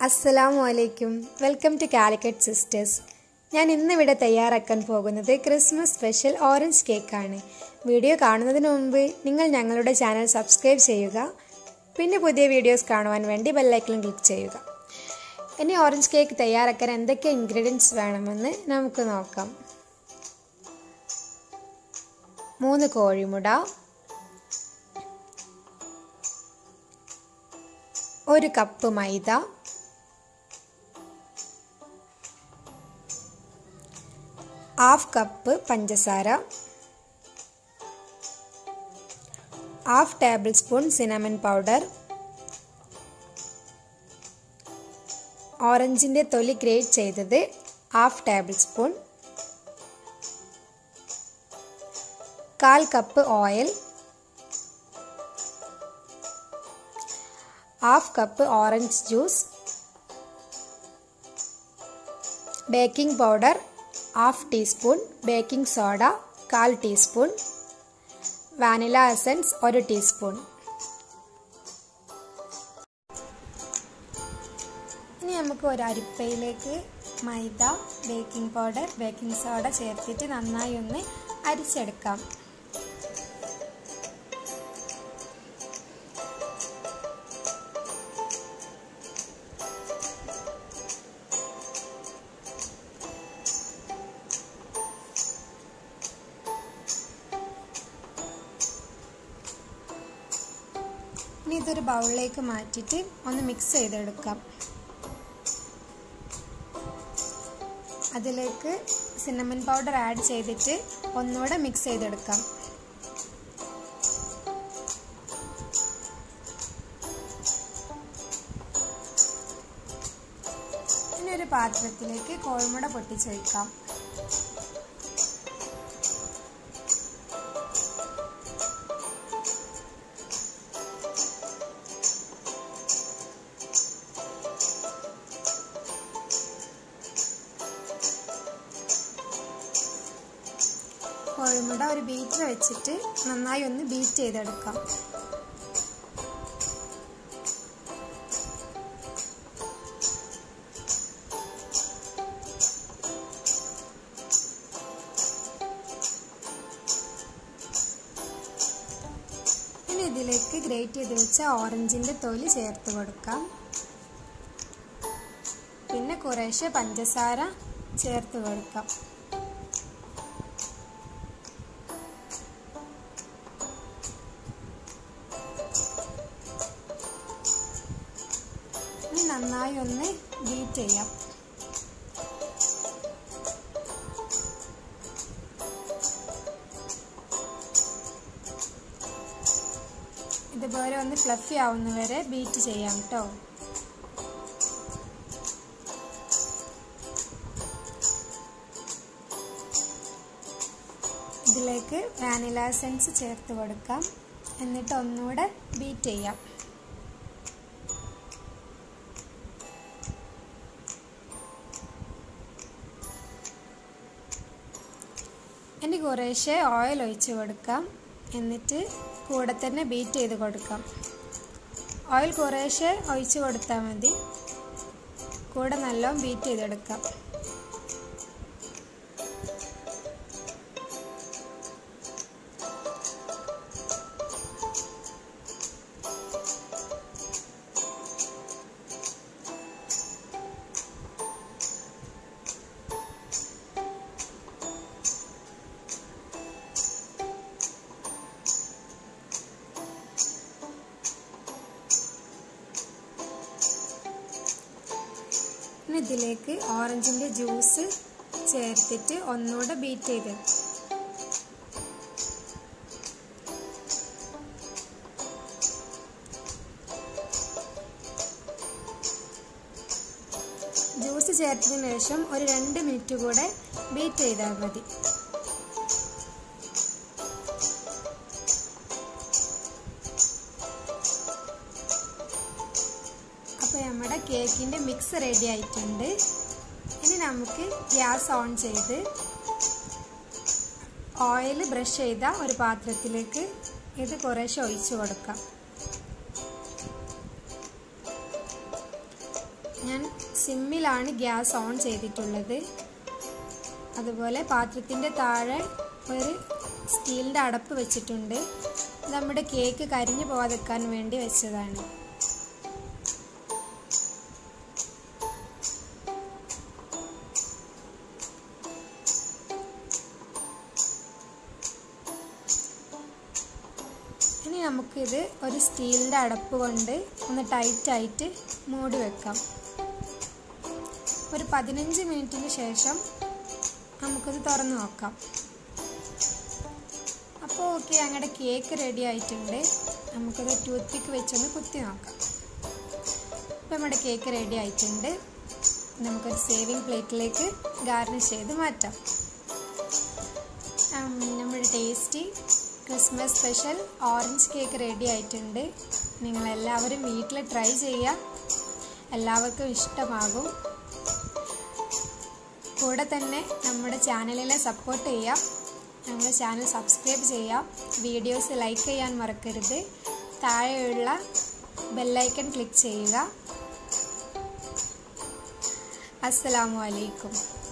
അസ്സലാമു അലൈക്കും welcome to Calicut sisters ഞാൻ ഇന്നിവിടെ തയ്യാറാക്കാൻ പോകുന്നത് ക്രിസ്മസ് സ്പെഷ്യൽ ഓറഞ്ച് കേക്കാണ് വീഡിയോ കാണുന്നതിന് മുമ്പ് നിങ്ങൾ ഞങ്ങളുടെ ചാനൽ സബ്സ്ക്രൈബ് ചെയ്യുക പിന്നെ പുതിയ വീഡിയോസ് കാണുവാൻ വേണ്ടി ബെല്ലൈക്കൺ ക്ലിക്ക് ചെയ്യുക ഇനി ഓറഞ്ച് കേക്ക് തയ്യാറാക്കാൻ എന്തൊക്കെ ഇൻഗ്രീഡിയൻസ് വേണമെന്ന് നമുക്ക് നോക്കാം മൂന്ന് കോഴിമുട ഒരു കപ്പ് മൈദ ഹാഫ് കപ്പ് പഞ്ചസാര half tablespoon cinnamon powder ഓറഞ്ചിൻ്റെ തൊലി ഗ്രേറ്റ് ചെയ്തത് ഹാഫ് ടേബിൾ സ്പൂൺ കാൽ cup oil half cup orange juice baking powder half teaspoon baking soda കാൽ ടീസ്പൂൺ വാനില എസൻസ് ഒരു ടീസ്പൂൺ ഇനി നമുക്ക് ഒരു അരിപ്പയിലേക്ക് മൈദ ബേക്കിംഗ് പൗഡർ ബേക്കിംഗ് സോഡ ചേർത്തിട്ട് നന്നായി ഒന്ന് അരിച്ചെടുക്കാം ഇനി ഇതൊരു ബൗളിലേക്ക് മാറ്റിയിട്ട് ഒന്ന് മിക്സ് ചെയ്തെടുക്കാം അതിലേക്ക് സിന്നമൺ പൗഡർ ആഡ് ചെയ്തിട്ട് ഒന്നുകൂടെ മിക്സ് ചെയ്തെടുക്കാം ഇനി ഒരു പാത്രത്തിലേക്ക് കോഴിമുട പൊട്ടിച്ചൊഴിക്കാം കോഴിമുട ഒരു ബീറ്റർ വെച്ചിട്ട് നന്നായി ഒന്ന് ബീറ്റ് ചെയ്തെടുക്കാം ഇനി ഇതിലേക്ക് ഗ്രേറ്റ് ചെയ്ത് വെച്ച ഓറഞ്ചിന്റെ തൊലി ചേർത്ത് കൊടുക്കാം പിന്നെ കുറേശ്ശെ പഞ്ചസാര ചേർത്ത് കൊടുക്കാം ഇനി നന്നായി ഒന്ന് ബീറ്റ് ചെയ്യാം ഇതുപോലെ ഒന്ന് ഫ്ലഫി ആവുന്നവരെ ബീറ്റ് ചെയ്യാം കേട്ടോ ഇതിലേക്ക് വാനില എസൻസ് ചേർത്ത് കൊടുക്കാം എന്നിട്ട് ഒന്നുകൂടെ ബീറ്റ് ചെയ്യാം ഇനി കുറേശ്ശെ ഓയിൽ ഒഴിച്ച് കൊടുക്കാം എന്നിട്ട് കൂടെ തന്നെ ബീറ്റ് ചെയ്ത് കൊടുക്കാം ഓയിൽ കുറേശ്ശെ ഒഴിച്ച് കൊടുത്താൽ മതി കൂടെ നല്ലോണം ബീറ്റ് ചെയ്തെടുക്കാം ഇനി ഇതിലേക്ക് ഓറഞ്ചിൻ്റെ ജ്യൂസ് ചേർത്തിട്ട് ഒന്നുകൂടെ ബീറ്റ് ചെയ്ത് ജ്യൂസ് ചേർത്തതിന് ശേഷം ഒരു രണ്ട് മിനിറ്റ് കൂടെ ബീറ്റ് ചെയ്താൽ മതി അപ്പോൾ നമ്മുടെ കേക്കിൻ്റെ മിക്സ് റെഡി ആയിട്ടുണ്ട് ഇനി നമുക്ക് ഗ്യാസ് ഓൺ ചെയ്ത് ഓയിൽ ബ്രഷ് ചെയ്ത ഒരു പാത്രത്തിലേക്ക് ഇത് കുറേശ്ശെ ഒഴിച്ചു കൊടുക്കാം ഞാൻ സിമ്മിലാണ് ഗ്യാസ് ഓൺ ചെയ്തിട്ടുള്ളത് അതുപോലെ പാത്രത്തിൻ്റെ താഴെ ഒരു സ്റ്റീലിൻ്റെ അടപ്പ് വെച്ചിട്ടുണ്ട് നമ്മുടെ കേക്ക് കരിഞ്ഞു പോകാതിരിക്കാൻ വേണ്ടി വെച്ചതാണ് ഇനി നമുക്കിത് ഒരു സ്റ്റീലിൻ്റെ അടപ്പ് കൊണ്ട് ഒന്ന് ടൈറ്റായിട്ട് മൂടി വെക്കാം ഒരു പതിനഞ്ച് മിനിറ്റിന് ശേഷം നമുക്കിത് തുറന്ന് നോക്കാം അപ്പോൾ ഓക്കെ ഞങ്ങളുടെ കേക്ക് റെഡി ആയിട്ടുണ്ട് നമുക്കത് ടൂത്ത് പിക്ക് വെച്ചൊന്ന് കുത്തി നോക്കാം അപ്പോൾ നമ്മുടെ കേക്ക് റെഡി ആയിട്ടുണ്ട് നമുക്കൊരു സേവിങ് പ്ലേറ്റിലേക്ക് ഗാർണിഷ് ചെയ്ത് മാറ്റാം നമ്മുടെ tasty Christmas special orange cake ready ആയിട്ടുണ്ട് നിങ്ങളെല്ലാവരും വീട്ടിൽ ട്രൈ ചെയ്യുക എല്ലാവർക്കും ഇഷ്ടമാകും കൂടെ തന്നെ നമ്മുടെ ചാനലിനെ സപ്പോർട്ട് ചെയ്യാം നമ്മുടെ ചാനൽ സബ്സ്ക്രൈബ് ചെയ്യാം വീഡിയോസ് ലൈക്ക് ചെയ്യാൻ മറക്കരുത് താഴെയുള്ള ബെല്ലൈക്കൺ ക്ലിക്ക് ചെയ്യുക അസ്സലാമു അലൈക്കും